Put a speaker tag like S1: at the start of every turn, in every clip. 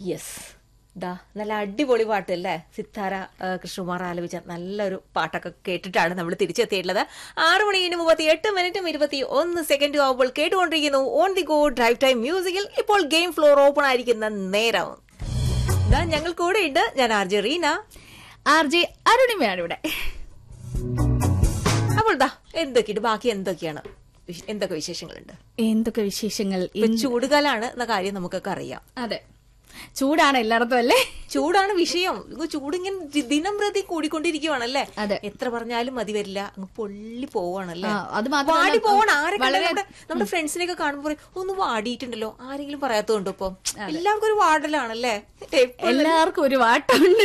S1: Yes ദാ നല്ല അടിപൊളി പാട്ട് അല്ലേ സിത്താര ആ, കൃഷ്ണകുമാർ ആലപിച്ച നല്ലൊരു പാട്ടൊക്കെ കേട്ടിട്ടാണ് നമ്മൾ തിരിച്ചെത്തിയിട്ടുള്ളത് ആറ് മണിന് മുപ്പത്തി എട്ട് മിനിറ്റും ഇരുപത്തി ഒന്ന് സെക്കൻഡും ആവുമ്പോൾ കേട്ടുകൊണ്ടിരിക്കുന്നു on the go drive time മ്യൂസിക്കിൽ ഇപ്പോൾ ഗെയിം ഫ്ലോർ ഓപ്പൺ ആയിരിക്കുന്ന നേരം ദാ ഞങ്ങൾ കൂടെ ഉണ്ട് ഞാൻ R J Reena
S2: R J അരുണിമയാണ് ഇവിടെ
S1: അപ്പോൾ ദാ എന്തൊക്കെയുണ്ട് ബാക്കി എന്തൊക്കെയാണ് വിശ- എന്തൊക്കെ വിശേഷങ്ങളുണ്ട്
S2: എന്തൊക്കെ വിശേഷങ്ങൾ
S1: ഇപ്പൊ
S2: ഇന്ന്-
S1: ചൂടുകാലാണ് എന്ന കാര്യം നമുക്കൊക്കെ അറിയാം
S2: അതെ ചൂടാണ് എല്ലായിടത്തും അല്ലേ
S1: ചൂടാണ് വിഷയം ഇങ്ങ് ചൂടിങ്ങനെ ദി- ദിനം പ്രതി കൂടിക്കൊണ്ടിരിക്കുവാണല്ലേ
S2: അതെ.
S1: എത്ര പറഞ്ഞാലും മതി വരില്ല അങ്ങ് പൊള്ളി പോവാണല്ലേ
S2: ആ, അത് മാത്രമല്ല,
S1: വാടി പോവണം ആരൊക്കെ
S2: വളരെ-
S1: നമ്മുടെ നമ്മുടെ ഫ്രണ്ട്സിനെയൊക്കെ കാണുമ്പോ പറയും, ഒന്ന് വാടിയിട്ടുണ്ടല്ലോ ആരെങ്കിലും പറയാത്തതുണ്ടോ ഇപ്പൊ എല്ലാവർക്കും ഒരു വാടലാണല്ലേ എപ്പോഴും
S2: എല്ലാവർക്കും ഒരു വാട്ടമുണ്ട്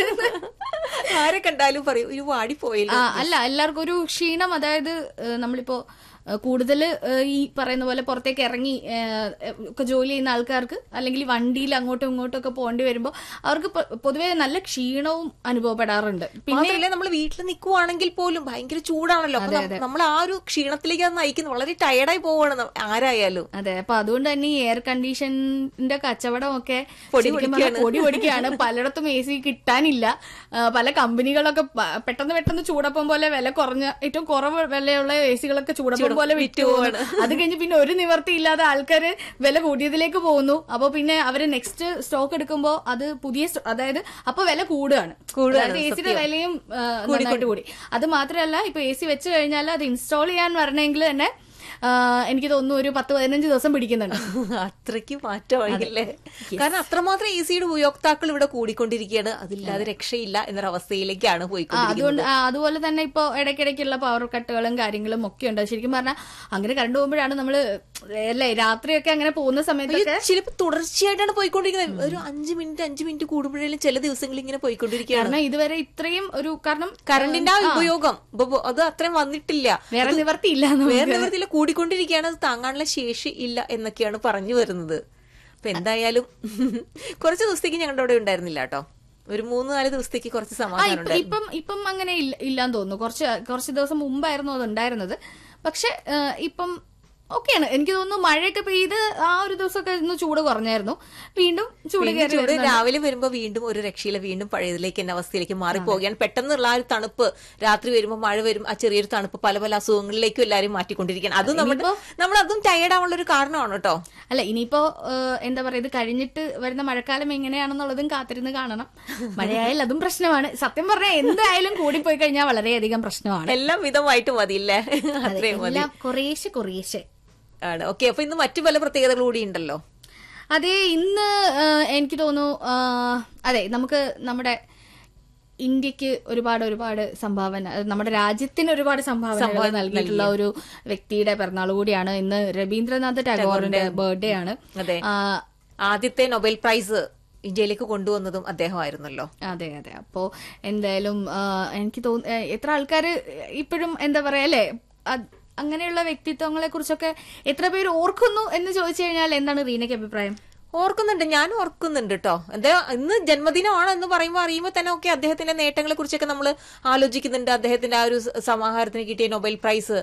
S1: ആരെ കണ്ടാലും പറയും ഒരു വാടി പോയല്ലോ
S2: ആ അല്ല എല്ലാവർക്കും ഒരു ക്ഷീണം അതായത് ഏഹ്, നമ്മളിപ്പോ കൂടുതൽ ഈ പറയുന്ന പോലെ പുറത്തേക്ക് ഇറങ്ങി ഏഹ്, ഒക്കെ ജോലി ചെയ്യുന്ന ആൾക്കാർക്ക് അല്ലെങ്കിൽ വണ്ടിയിൽ അങ്ങോട്ടും ഇങ്ങോട്ടും ഒക്കെ പോകേണ്ടി വരുമ്പോൾ അവർക്ക് പൊ- പൊതുവേ നല്ല ക്ഷീണവും അനുഭവപ്പെടാറുണ്ട് പിന്നെ
S1: മാത്രമല്ല നമ്മൾ വീട്ടിൽ നിൽക്കുവാണെങ്കിൽ പോലും ഭയങ്കര ചൂടാണല്ലോ അപ്പൊ നമ്മൾ ആ ഒരു ക്ഷീണത്തിലേക്ക് അത് നയിക്കുന്നത് വളരെ ടയർഡായി പോവാണ് ന- ആരായാലും
S2: അതെ അപ്പൊ അതുകൊണ്ട് തന്നെ ഈ എയർ കണ്ടീഷന്റെ കച്ചവടമൊക്കെ
S1: പൊടി
S2: ശരിക്കും പറഞ്ഞാൽ പൊടി പൊടിക്കുകയാണ് പലയിടത്തും എ സി കിട്ടാനില്ല ആ, പല കമ്പനികളൊക്കെ പ- പെട്ടെന്ന് പെട്ടെന്ന് ചൂടപ്പം പോലെ വില കുറഞ്ഞ ഏറ്റവും കുറവ് വിലയുള്ള എ സികളൊക്കെ ചൂടപ്പം പോലെ വിറ്റ് പോവാണ് അത് കഴിഞ്ഞ് പിന്നെ ഒരു നിവർത്തി ഇല്ലാതെ ആൾക്കാര് വില കൂടിയതിലേക്ക് പോകുന്നു അപ്പൊ പിന്നെ അവര് നെക്സ്റ്റ് സ്റ്റോക്ക് എടുക്കുമ്പോ അത് പുതിയ സ്റ്റോ- അതായത് അപ്പൊ വില കൂടുകയാണ്
S1: കൂടുകയാണ്,
S2: എ സിയുടെ വിലയും ആ, നന്നായിട്ട് കൂടി അത് മാത്രമല്ല ഇപ്പൊ എ സി വെച്ച് കഴിഞ്ഞാൽ അത് ഇൻസ്റ്റാൾ ചെയ്യാൻ വരണമെങ്കിൽ തന്നെ ആ, എനിക്ക് തോന്നുന്നു ഒരു പത്ത് പതിനഞ്ച് ദിവസം പിടിക്കുന്നുണ്ട്
S1: അത്രയ്ക്ക് മാറ്റമായില്ലേ കാരണം അത്രമാത്രം എ സിയുടെ ഉപയോക്താക്കൾ ഇവിടെ കൂടിക്കൊണ്ടിരിക്കുകയാണ് അതില്ലാതെ രക്ഷയില്ല എന്നൊരവസ്ഥയിലേക്കാണ്
S2: ആ,
S1: പോയിക്കൊണ്ടിരിക്കുന്നത്
S2: അതുകൊണ്ട് ആ, അതുപോലെ തന്നെ ഇപ്പൊ ഇടയ്ക്കിടയ്ക്കുള്ള പവർ കട്ടുകളും കാര്യങ്ങളും ഒക്കെ ഉണ്ട് ശരിക്കും പറഞ്ഞാൽ അങ്ങനെ കറണ്ട് പോകുമ്പോഴാണ് നമ്മള് അല്ലേ രാത്രിയൊക്കെ അങ്ങനെ പോകുന്ന സമയത്തൊക്കെ
S1: ചിലപ്പോ തുടർച്ചയായിട്ടാണ് പോയിക്കൊണ്ടിരിക്കുന്നത് ഒരു അഞ്ച് മിനിറ്റ് അഞ്ച് മിനിറ്റ് കൂടുമ്പോഴേലും ചില ദിവസങ്ങളിൽ ഇങ്ങനെ പോയിക്കൊണ്ടിരിക്കുകയാണ്
S2: കാരണം ഇതുവരെ ഇത്രയും ഒരു കാരണം
S1: കറണ്ടിന്റെ ആ ഉപയോഗം ഉപ- അത് അത്രയും വന്നിട്ടില്ല
S2: വേറെ നിവർത്തിയില്ല
S1: വേറെ നിവൃത്തിയില്ല കൂടിക്കൊണ്ടിരിക്കുകയാണ് അത് താങ്ങാനുള്ള ശേഷി ഇല്ല എന്നൊക്കെയാണ് പറഞ്ഞു വരുന്നത് അപ്പൊ എന്തായാലും കുറച്ച് ദിവസത്തേക്ക് ഞങ്ങളുടെ അവിടെ ഉണ്ടായിരുന്നില്ല കേട്ടോ ഒരു മൂന്ന് നാല് ദിവസത്തേക്ക് കുറച്ച്
S2: ആ
S1: സമാധാനം
S2: ഇപ്പം ഇപ്പം ഇപ്പം അങ്ങനെ ഇല്ല ഇല്ലാന്ന് തോന്നുന്നു കുറച്ച് കുറച്ച് ദിവസം മുമ്പായിരുന്നു അത് ഉണ്ടായിരുന്നത് പക്ഷെ ആ, ഇപ്പം ഓക്കെയാണ് എനിക്ക് തോന്നുന്നു മഴയൊക്കെ പെയ്ത് ആ ഒരു ദിവസമൊക്കെ ഒന്ന് ചൂട് കുറഞ്ഞായിരുന്നു വീണ്ടും ചൂട്
S1: വീണ്ടും
S2: കയറി
S1: ചൂട്
S2: വരുന്നുണ്ട്.
S1: രാവിലെ വരുമ്പോ വീണ്ടും ഒരു രക്ഷയില്ല വീണ്ടും പഴയതിലേക്ക് എന്ന അവസ്ഥയിലേക്ക് മാറിപ്പോവുകയാണ് പെട്ടെന്നുള്ള ആ ഒരു തണുപ്പ് രാത്രി വരുമ്പോൾ മഴ വരും ആ ചെറിയൊരു തണുപ്പ് പല പല അസുഖങ്ങളിലേക്കും എല്ലാവരും മാറ്റിക്കൊണ്ടിരിക്കുകയാണ് അതും നമ്മുടെ നമ്മൾ അതും ടയേർഡ് ആവാനുള്ള ഒരു കാരണമാണ് കേട്ടോ
S2: അല്ല ഇനിയിപ്പോ ഏഹ്, എന്താ പറയാ ഇത് കഴിഞ്ഞിട്ട് വരുന്ന മഴക്കാലം എങ്ങനെയാണെന്നുള്ളതും കാത്തിരുന്ന് കാണണം മഴയായാലും അതും പ്രശ്നമാണ് സത്യം പറഞ്ഞാൽ എന്തായാലും കൂടിപ്പോയി കഴിഞ്ഞാൽ വളരെയധികം പ്രശ്നമാണ്
S1: എല്ലാം വിധമായിട്ട് മതിയില്ലേ അത്രയും മതി
S2: എല്ലാം കുറേശ്ശെ കുറേശ്ശെ
S1: ആണ് ഓക്കെ അപ്പൊ ഇന്ന് മറ്റു പല പ്രത്യേകതകൾ കൂടി ഉണ്ടല്ലോ
S2: അതെ ഇന്ന് ഏഹ്, എനിക്ക് തോന്നുന്നു ആഹ്, അതെ നമുക്ക് നമ്മുടെ ഇന്ത്യക്ക് ഒരുപാട് ഒരുപാട് സംഭാവന അത് നമ്മുടെ രാജ്യത്തിന് ഒരുപാട് സംഭാവനകൾ നൽകിയിട്ടുള്ള ഒരു വ്യക്തിയുടെ പിറന്നാൾ കൂടിയാണ് ഇന്ന് രവീന്ദ്രനാഥ് ടാഗോറിന്റെ ബർത്ത്ഡേ ആണ്
S1: അതെ
S2: ആ,
S1: ആദ്യത്തെ നൊബേൽ പ്രൈസ് ഇന്ത്യയിലേക്ക് കൊണ്ടുവന്നതും അദ്ദേഹമായിരുന്നല്ലോ
S2: അതെ അതെ അപ്പോ എന്തായാലും ആ, എനിക്ക് തോന്നുന്നു എത്ര ആൾക്കാർ ഇപ്പോഴും എന്താ പറയാ അല്ലേ അത് അങ്ങനെയുള്ള വ്യക്തിത്വങ്ങളെ കുറിച്ചൊക്കെ എത്ര പേര് ഓർക്കുന്നു എന്ന് ചോദിച്ചു കഴിഞ്ഞാൽ എന്താണ് റീനയ്ക്ക് അഭിപ്രായം
S1: ഓർക്കുന്നുണ്ട് ഞാൻ ഓർക്കുന്നുണ്ട് കേട്ടോ എന്താ ഇന്ന് ജന്മദിനമാണ് എന്ന് പറയുമ്പോൾ അറിയുമ്പോൾ തന്നെ ഒക്കെ അദ്ദേഹത്തിന്റെ നേട്ടങ്ങളെ കുറിച്ചൊക്കെ നമ്മൾ ആലോചിക്കുന്നുണ്ട് അദ്ദേഹത്തിന്റെ ആ ഒരു സ- സമാഹാരത്തിന് കിട്ടിയ നൊബേൽ പ്രൈസ്